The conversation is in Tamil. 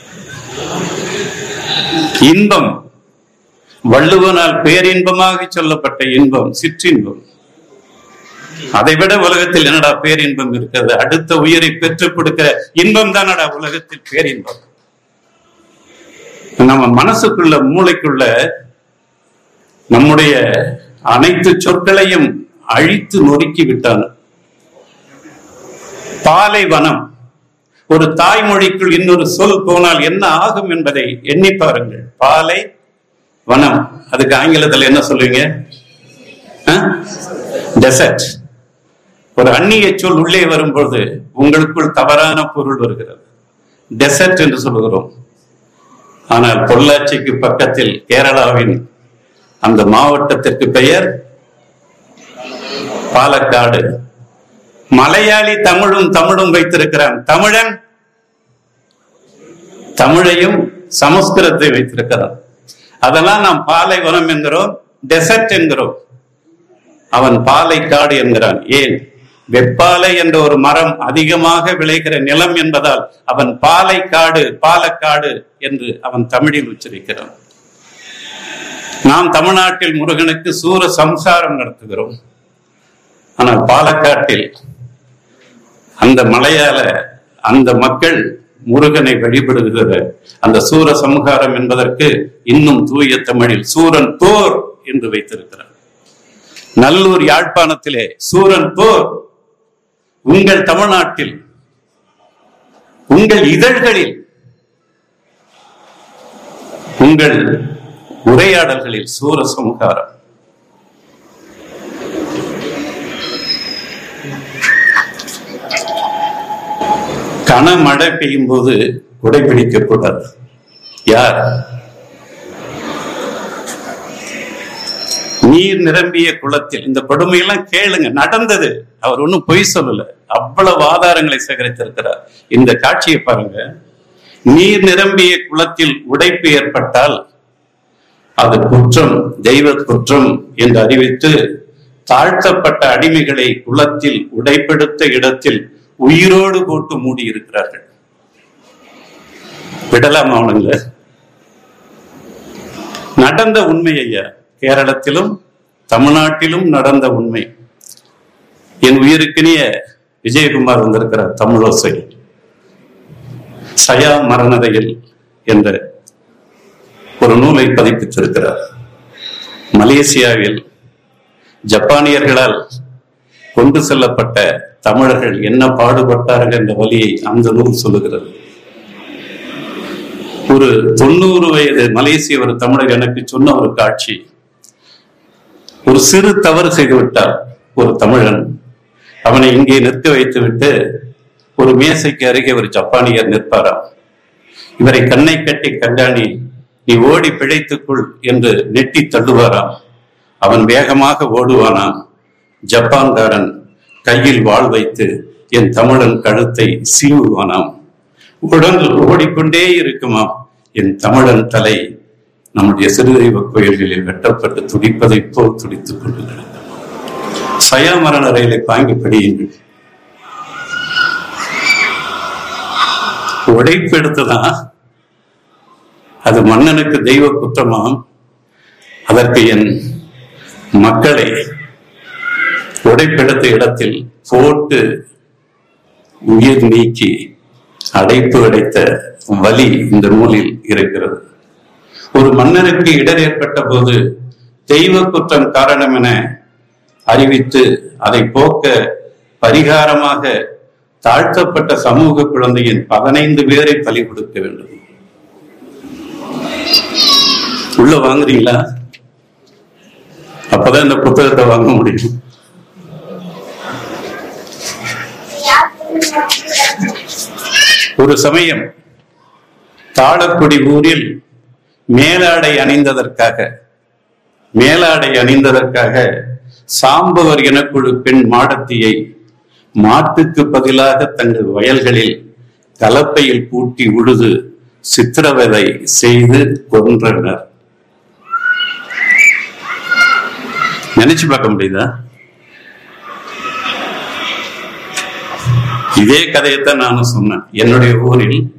இன்பம் வள்ளுவனால் பேரின்பமாக சொல்லப்பட்ட இன்பம் சிற்றின்பம் அதைவிட உலகத்தில் என்னடா பேரின்பம் இருக்கிறது அடுத்த உயிரை பெற்றுக் கொடுக்கிற இன்பம் தானடா உலகத்தில் பேரின்பம் நம்ம மனசுக்குள்ள மூளைக்குள்ள நம்முடைய அனைத்து சொற்களையும் அழித்து நொறுக்கி விட்டான் பாலைவனம் ஒரு தாய்மொழிக்குள் இன்னொரு சொல் போனால் என்ன ஆகும் என்பதை எண்ணி பாருங்கள் பாலை வனம் அதுக்கு ஆங்கிலத்தில் என்ன சொல்லுவீங்க டெசர்ட் ஒரு அந்நிய சொல் உள்ளே வரும்பொழுது உங்களுக்குள் தவறான பொருள் வருகிறது டெசர்ட் என்று சொல்லுகிறோம் ஆனால் பொள்ளாச்சிக்கு பக்கத்தில் கேரளாவின் அந்த மாவட்டத்திற்கு பெயர் பாலக்காடு மலையாளி தமிழும் தமிழும் வைத்திருக்கிறான் தமிழன் தமிழையும் சமஸ்கிருதத்தை வைத்திருக்கிறான் அதெல்லாம் நாம் பாலைவனம் என்கிறோம் டெசர்ட் என்கிறோம் அவன் பாலைக்காடு என்கிறான் ஏன் வெப்பாலை என்ற ஒரு மரம் அதிகமாக விளைகிற நிலம் என்பதால் அவன் பாலைக்காடு பாலக்காடு என்று அவன் தமிழில் உச்சரிக்கிறான் நாம் தமிழ்நாட்டில் முருகனுக்கு சூர சம்சாரம் நடத்துகிறோம் ஆனால் பாலக்காட்டில் அந்த மலையாள அந்த மக்கள் முருகனை வழிபடுகிற அந்த சூர சம்ஹாரம் என்பதற்கு இன்னும் தூய தமிழில் சூரன் போர் என்று வைத்திருக்கிறார் நல்லூர் யாழ்ப்பாணத்திலே சூரன் போர் உங்கள் தமிழ்நாட்டில் உங்கள் இதழ்களில் உங்கள் உரையாடல்களில் சூர சம்ஹாரம் கனமழை பெய்யும் போது குடை பிடிக்கக்கூடாது யார் நீர் நிரம்பிய குளத்தில் இந்த கொடுமையெல்லாம் கேளுங்க நடந்தது அவர் ஒன்றும் பொய் சொல்லல அவ்வளவு ஆதாரங்களை சேகரித்திருக்கிறார் இந்த காட்சியை பாருங்க நீர் நிரம்பிய குளத்தில் உடைப்பு ஏற்பட்டால் அது குற்றம் தெய்வ குற்றம் என்று அறிவித்து தாழ்த்தப்பட்ட அடிமைகளை குளத்தில் உடைப்பெடுத்த இடத்தில் உயிரோடு போட்டு மூடி இருக்கிறார்கள் விடலாம் அவனுங்க நடந்த உண்மை ஐயா கேரளத்திலும் தமிழ்நாட்டிலும் நடந்த உண்மை என் உயிருக்கினிய விஜயகுமார் வந்திருக்கிறார் தமிழோசை சயா மரணதையில் என்ற ஒரு நூலை பதிப்பித்திருக்கிறார் மலேசியாவில் ஜப்பானியர்களால் கொண்டு செல்லப்பட்ட தமிழர்கள் என்ன பாடுபட்டார்கள் என்ற வழியை அந்த நூல் சொல்லுகிறது ஒரு தொண்ணூறு வயது மலேசிய ஒரு தமிழர் எனக்கு சொன்ன ஒரு காட்சி ஒரு சிறு தவறு செய்து விட்டார் ஒரு தமிழன் அவனை இங்கே நிற்க வைத்து விட்டு ஒரு மேசைக்கு அருகே ஒரு ஜப்பானியர் நிற்பாராம் இவரை கண்ணை கட்டி கண்டாணி நீ ஓடி பிழைத்துக்குள் என்று நெட்டி தள்ளுவாராம் அவன் வேகமாக ஓடுவானாம் ஜப்பான்காரன் கையில் வாள் வைத்து என் தமிழன் கழுத்தை சீவுவானாம் உடல் ஓடிக்கொண்டே இருக்குமாம் என் தமிழன் தலை நம்முடைய சிறுதெய்வ கோயில்களில் வெட்டப்பட்டு துடிப்பதைப் போல் துடித்துக் கொண்டு கிடக்கும் சயா மரண ரயிலை தாங்கி படியுங்கள் உடைப்பு எடுத்துதான் அது மன்னனுக்கு தெய்வ குற்றமாம் அதற்கு என் மக்களை உடைப்பெடுத்த இடத்தில் போட்டு உயிர் நீக்கி அடைப்பு அடைத்த வலி இந்த நூலில் இருக்கிறது ஒரு மன்னருக்கு இடர் ஏற்பட்ட போது தெய்வ குற்றம் காரணம் என அறிவித்து அதை போக்க பரிகாரமாக தாழ்த்தப்பட்ட சமூக குழந்தையின் பதினைந்து பேரை பலி கொடுக்க வேண்டும் உள்ள வாங்குறீங்களா அப்பதான் இந்த புத்தகத்தை வாங்க முடியும் ஒரு சமயம் தாளக்குடி ஊரில் மேலாடை அணிந்ததற்காக மேலாடை அணிந்ததற்காக சாம்பவர் எனக்குழு பெண் மாடத்தியை மாட்டுக்கு பதிலாக தங்கள் வயல்களில் கலப்பையில் பூட்டி உழுது சித்திரவதை செய்து கொன்றனர் நினைச்சு பார்க்க முடியுதா இதே கதையைத்தான் நானும் சொன்னேன் என்னுடைய ஊரில்